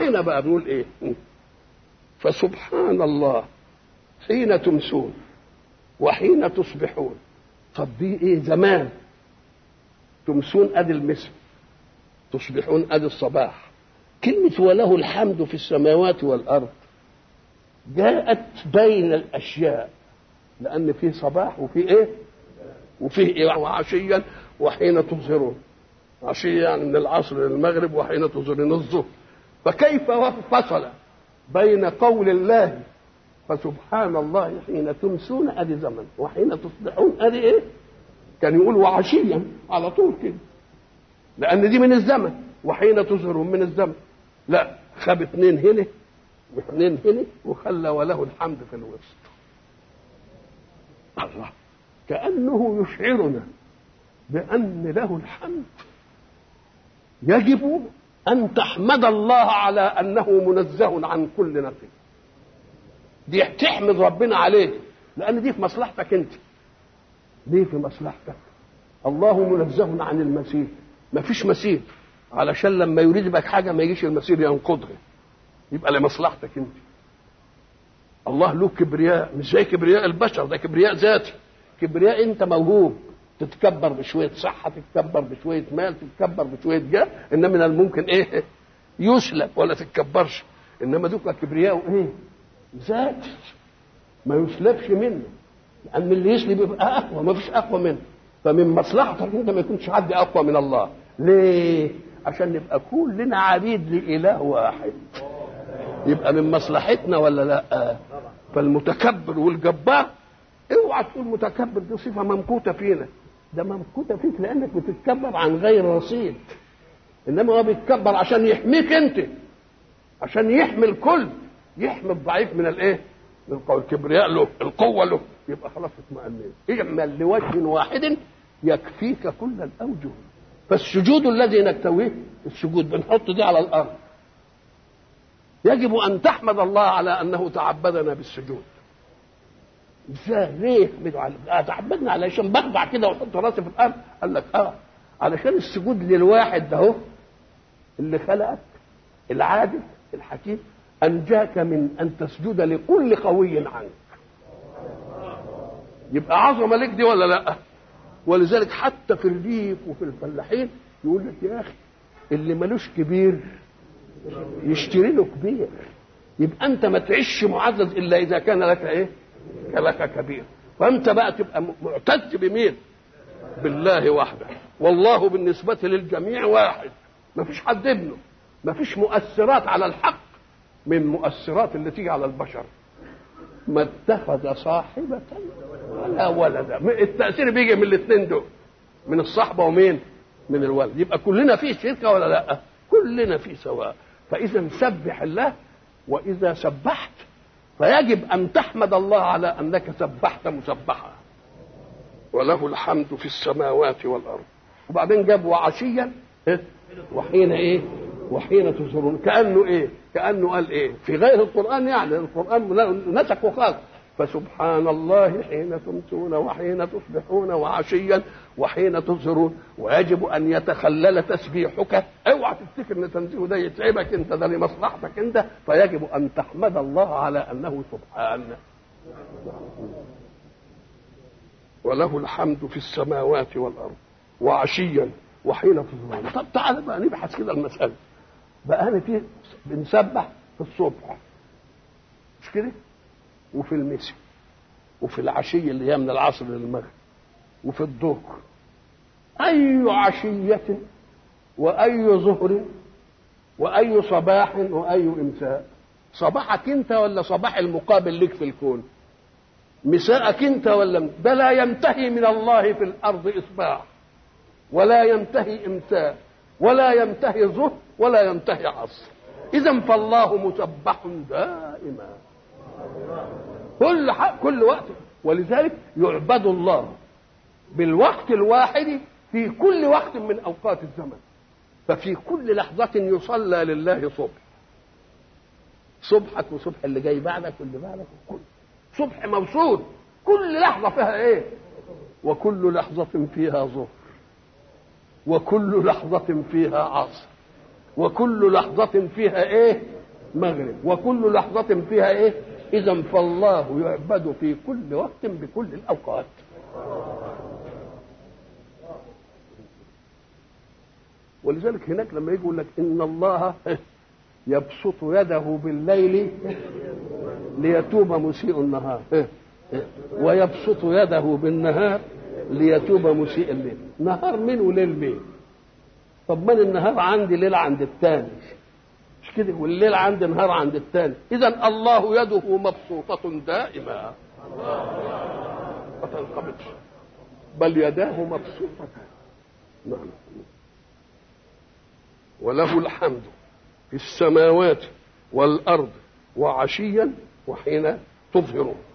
هنا بقى بنقول ايه فسبحان الله حين تمسون وحين تصبحون طب دي ايه زمان تمسون ادي المسم تصبحون ادي الصباح كلمة وله الحمد في السماوات والأرض جاءت بين الأشياء لأن فيه صباح وفيه إيه؟ وفيه إيه؟ وعشيا وحين تظهرون عشية يعني من العصر للمغرب وحين تظهرون الظهر فكيف فصل بين قول الله فسبحان الله حين تمسون ادي زمن وحين تصبحون ادي ايه؟ كان يقول وعشيا على طول كده لان دي من الزمن وحين تظهرون من الزمن لا خاب اثنين هنا واثنين هنا وخلى وله الحمد في الوسط الله كانه يشعرنا بان له الحمد يجب ان تحمد الله على انه منزه عن كل نقص دي تحمد ربنا عليه لان دي في مصلحتك انت ليه في مصلحتك الله منزه عن المسير ما فيش مسير علشان لما يريد بك حاجه ما يجيش المسير ينقضها يبقى لمصلحتك انت الله له كبرياء مش زي كبرياء البشر ده كبرياء ذاتي كبرياء انت موهوب تتكبر بشويه صحه تتكبر بشويه مال تتكبر بشويه جاه انما من الممكن ايه يسلب ولا تتكبرش انما دوك كبرياء ايه ذاتي ما يسلبش منه لان اللي يسلب يبقى اقوى ما فيش اقوى منه فمن مصلحتك انت ما يكونش حد اقوى من الله ليه عشان نبقى كلنا عبيد لاله واحد يبقى من مصلحتنا ولا لا فالمتكبر والجبار اوعى تقول متكبر دي صفه ممقوته فينا ده ممقوته فيك لانك بتتكبر عن غير رصيد انما هو بيتكبر عشان يحميك انت عشان يحمي الكل يحمي الضعيف من الايه؟ من القوة الكبرياء له القوة له يبقى خلاص اطمئنين اعمل لوجه واحد يكفيك كل الأوجه فالسجود الذي نكتويه السجود بنحط دي على الأرض يجب أن تحمد الله على أنه تعبدنا بالسجود ازاي ليه آه تعبدنا علشان بخضع كده واحط راسي في الارض قال لك اه علشان السجود للواحد ده هو اللي خلقك العادل الحكيم أنجاك من أن تسجد لكل قوي عنك يبقى عظمة لك دي ولا لا ولذلك حتى في الريف وفي الفلاحين يقول لك يا أخي اللي ملوش كبير يشتري له كبير يبقى أنت ما تعيش معزز إلا إذا كان لك إيه لك كبير فأنت بقى تبقى معتز بمين بالله وحده والله بالنسبة للجميع واحد ما فيش حد ابنه ما فيش مؤثرات على الحق من مؤثرات اللي تيجي على البشر ما اتخذ صاحبة ولا ولدا التأثير بيجي من الاثنين دول من الصحبة ومين من الولد يبقى كلنا في شركة ولا لا كلنا في سواء فإذا سبح الله وإذا سبحت فيجب أن تحمد الله على أنك سبحت مسبحا وله الحمد في السماوات والأرض وبعدين جاب وعشيا وحين ايه وحين تزورون كانه ايه كانه قال ايه في غير القران يعني القران نسك وخاص فسبحان الله حين تمسون وحين تصبحون وعشيا وحين تظهرون ويجب ان يتخلل تسبيحك اوعى تفتكر ان تنزيه ده يتعبك انت ده لمصلحتك انت فيجب ان تحمد الله على انه سبحانه وله الحمد في السماوات والارض وعشيا وحين تظهرون طب تعالى بقى نبحث كده المساله بقى انا في بنسبح في الصبح مش كده وفي المساء وفي العشي اللي هي من العصر للمغرب وفي الظهر اي عشيه واي ظهر واي صباح واي امساء صباحك انت ولا صباح المقابل لك في الكون مساءك انت ولا ده لا ينتهي من الله في الارض اصباح ولا ينتهي امساء ولا ينتهي ظهر ولا ينتهي عصر اذا فالله مسبح دائما كل حق كل وقت ولذلك يعبد الله بالوقت الواحد في كل وقت من اوقات الزمن ففي كل لحظة يصلى لله صبح صبحك وصبح اللي جاي بعدك واللي بعدك وكل صبح موصول كل لحظة فيها ايه وكل لحظة فيها ظهر وكل لحظة فيها عصر وكل لحظة فيها ايه مغرب وكل لحظة فيها ايه اذا فالله يعبد في كل وقت بكل الاوقات ولذلك هناك لما يجي يقول لك ان الله يبسط يده بالليل ليتوب مسيء النهار ويبسط يده بالنهار ليتوب مسيء الليل نهار مين وليل مين طب من النهار عندي ليل عند الثاني مش كده والليل عندي نهار عند الثاني اذا الله يده مبسوطة دائما ما تنقبضش بل يداه مبسوطتان نعم وله الحمد في السماوات والارض وعشيا وحين تظهرون